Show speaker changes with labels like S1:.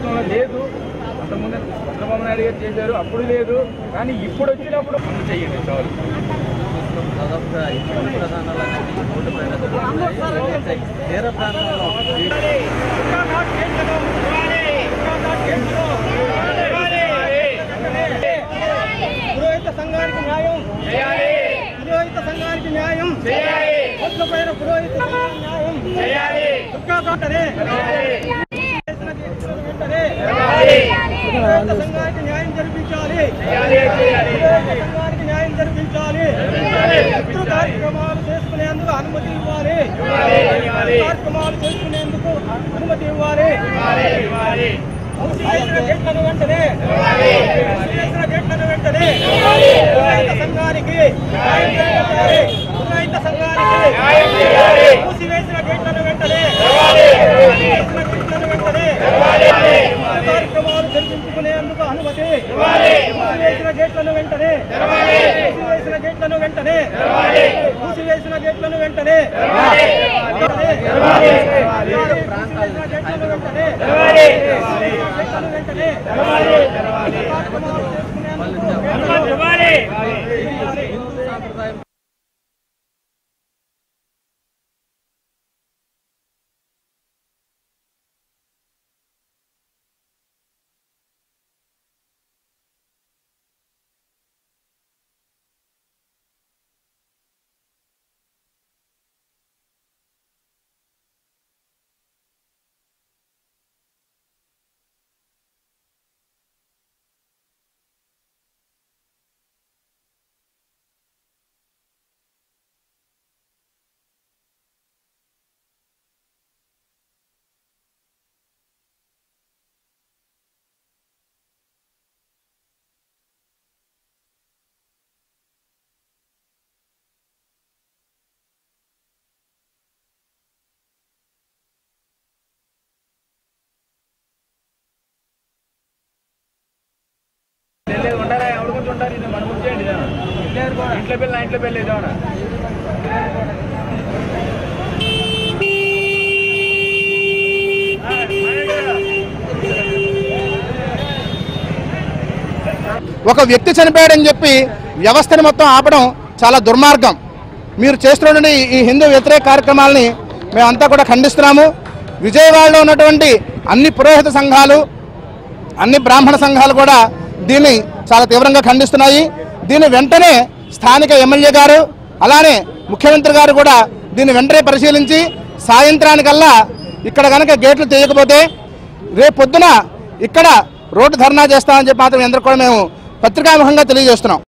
S1: ప్రభుత్వంలో లేదు అంతకుముందు చంద్రబాబు నాయుడు గారు చేశారు అప్పుడు లేదు కానీ ఇప్పుడు వచ్చినప్పుడు అమలు చేయండి చాలు
S2: దాదాపుగా ఈ మూడు ప్రధానాలన్నీ రోడ్డు పైన జరుగుతున్నాయి అయితే తీర ప్రాంతంలో ఈ
S3: పురోహిత సంఘానికి న్యాయం పురోహిత సంఘానికి న్యాయం ఓట్ల పైన పురోహిత సంఘానికి న్యాయం దుర్గా కాటనే వెంటనే పురోహిత సంఘానికి న్యాయం జరిపించాలి పురోహిత సంఘానికి న్యాయం జరిపించాలి శత్రు కార్యక్రమాలు చేసుకునేందుకు అనుమతి ఇవ్వాలి కార్యక్రమాలు చేసుకునేందుకు అనుమతి ఇవ్వాలి మూసివేసిన గేట్లను వెంటనే మూసివేసిన గేట్లను వెంటనే పురోహిత సంఘానికి న్యాయం చేయాలి పురోహిత సంఘానికి మూసివేసిన గేట్లను వెంటనే మూసివేసిన గేట్లను వెంటనే కార్యక్రమాలు జరిపించుకునేందుకు అనుమతి మూసివేసిన గేట్లను వెంటనే మూసివేసిన గేట్లను వెంటనే మూసివేసిన గేట్లను వెంటనే మూసివేసిన గేట్లను వెంటనే గేట్లను వెంటనే కార్యక్రమాలు చేసుకునేందుకు
S2: హిందూ సాంప్రదాయం
S1: లేదు ఉంటారా ఎవరు కొంచెం ఉంటారు ఇది మనం వచ్చేయండి ఇంట్లో పెళ్ళి నా ఇంట్లో పెళ్ళి ఏదోనా
S4: ఒక వ్యక్తి చనిపోయాడని చెప్పి వ్యవస్థని మొత్తం ఆపడం చాలా దుర్మార్గం మీరు చేస్తున్నటువంటి ఈ హిందూ వ్యతిరేక కార్యక్రమాలని మేమంతా కూడా ఖండిస్తున్నాము విజయవాడలో ఉన్నటువంటి అన్ని పురోహిత సంఘాలు అన్ని బ్రాహ్మణ సంఘాలు కూడా దీన్ని చాలా తీవ్రంగా ఖండిస్తున్నాయి దీన్ని వెంటనే స్థానిక ఎమ్మెల్యే గారు అలానే ముఖ్యమంత్రి గారు కూడా దీన్ని వెంటనే పరిశీలించి సాయంత్రానికల్లా ఇక్కడ కనుక గేట్లు తీయకపోతే రేపు పొద్దున ఇక్కడ రోడ్డు ధర్నా చేస్తామని చెప్పి మాత్రం అందరూ కూడా మేము పత్రికాముఖంగా తెలియజేస్తున్నాం